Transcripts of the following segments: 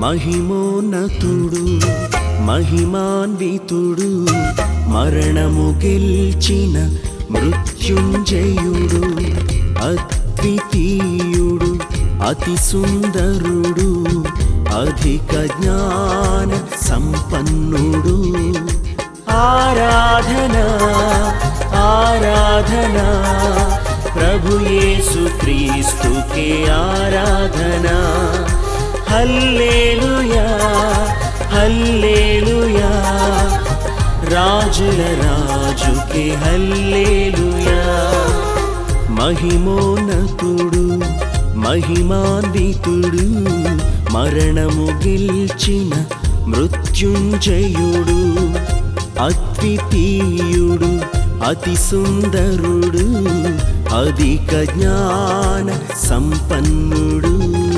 మహిమోన్నతుడు మహిమాన్వితుడు మరణము గెల్చిన మృత్యుంజయుడు అద్వితీయుడు అతి సుందరుడు అధిక జ్ఞాన సంపన్నుడు ఆరాధన ఆరాధన ప్రభు యేసు క్రీస్తుకే ఆరాధన హల్లేలుయా హల్లేలుయా రాజుల రాజుకే హల్లేలుయా మహిమోన్నతుడు మహిమాన్వితుడు మరణము గెల్చిన మృత్యుంజయుడు అద్వితీయుడు అతి సుందరుడు అధిక జ్ఞాన సంపన్నుడు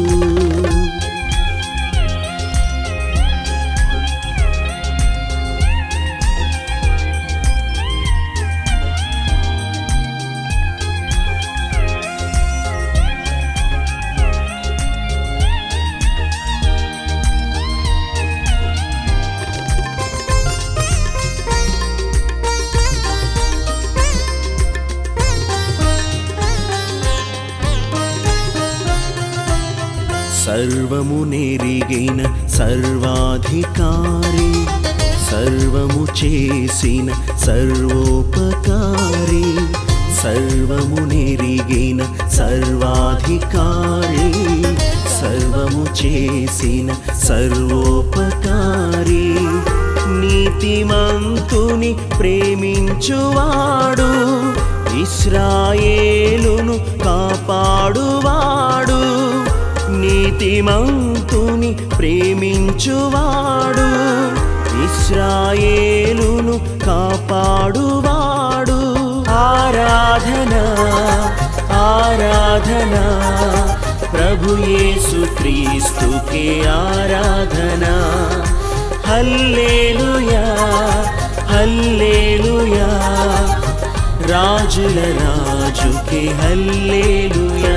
సర్వము నెరిగిన సర్వాధికారి సర్వము చేసిన సర్వోపకారి సర్వము నెరిగిన సర్వాధికారి సర్వము చేసిన సర్వోపకారి నీతిమంతుని ప్రేమించువాడు ఇస్రాయేలును కాపాడువాడు నీతిమంతుని ప్రేమించువాడు ఇస్రాయేలును కాపాడువాడు ఆరాధన ఆరాధన ప్రభు యేసు క్రీస్తుకే ఆరాధన హల్లేలుయా హల్లేలుయా రాజుల రాజుకే హల్లేలుయా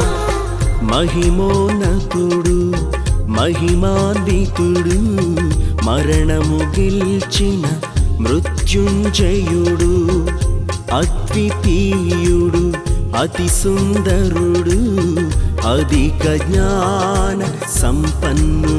మహిమోన్నతుడు మహిమాన్వితుడు మరణము గెల్చిన మృత్యుంజయుడు అద్వితీయుడు అతి సుందరుడు అధిక జ్ఞాన సంపన్నుడు